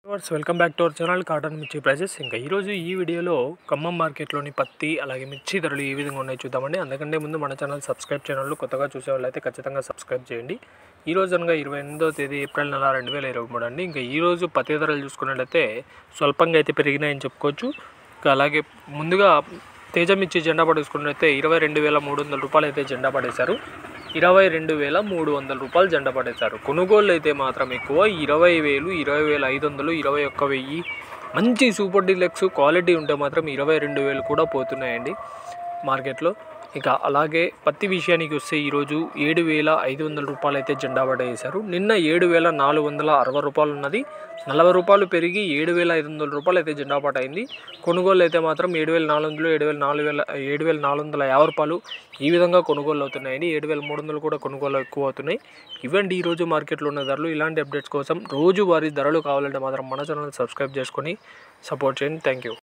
verse welcome back to our channel cotton mirchi prices ఇంకా ఈరోజు ఈ వీడియోలో ఖమ్మం మార్కెట్లోని పత్తి అలాగే మిర్చి ధరలు ఏ విధంగా ఉన్నాయో చూద్దామండి అందుకంటే ముందు మన ఛానల్ సబ్స్క్రైబ్ ఛానల్ కొత్తగా చూసే వాళ్ళైతే ఖచ్చితంగా సబ్స్క్రైబ్ చేయండి ఈ రోజు అనగా ఇరవై ఎనిమిదో తేదీ ఏప్రిల్ నెల రెండు వేల ఇరవై మూడు అండి ఇంకా ఈ రోజు పత్తి ధరలు చూసుకున్నట్లయితే స్వల్పంగా అయితే పెరిగినాయని చెప్పుకోవచ్చు ఇంకా అలాగే ముందుగా తేజ మిర్చి జెండా పడేసుకున్నట్లయితే ఇరవై రెండు వేల మూడు వందల రూపాయలు అయితే జెండా పడేశారు ఇరవై రెండు వేల మూడు వందల రూపాయలు జెండా పడేశారు కొనుగోళ్ళు అయితే మాత్రం ఎక్కువ ఇరవై వేలు ఇరవై వేల ఐదు వందలు ఇరవై ఒక్క వెయ్యి మంచి సూపర్ డీలక్స్ క్వాలిటీ ఉంటే మాత్రం ఇరవై రెండు వేలు కూడా పోతున్నాయండి మార్కెట్లో ఇక అలాగే పత్తి విషయానికి వస్తే ఈరోజు ఏడు వేల ఐదు వందల రూపాయలు అయితే జెండా పడేశారు నిన్న ఏడు వేల నాలుగు వందల అరవై రూపాయలు ఉన్నది నలభై రూపాయలు పెరిగి ఏడు వేల ఐదు వందల రూపాయలు అయితే జెండా పాట అయింది కొనుగోలు అయితే మాత్రం ఏడు వేల నాలుగు వందలు ఏడు వేల నాలుగు వేల ఏడు వేల నాలుగు వందల యాభై రూపాయలు ఈ విధంగా కొనుగోలు అవుతున్నాయండి ఏడు వేల మూడు వందలు కూడా కొనుగోలు ఎక్కువ అవుతున్నాయి ఇవ్వండి ఈ రోజు మార్కెట్లో ఉన్న ధరలు ఇలాంటి అప్డేట్స్ కోసం రోజువారీ ధరలు కావాలంటే మాత్రం మన ఛానల్ సబ్స్క్రైబ్ చేసుకొని సపోర్ట్ చేయండి థ్యాంక్ యూ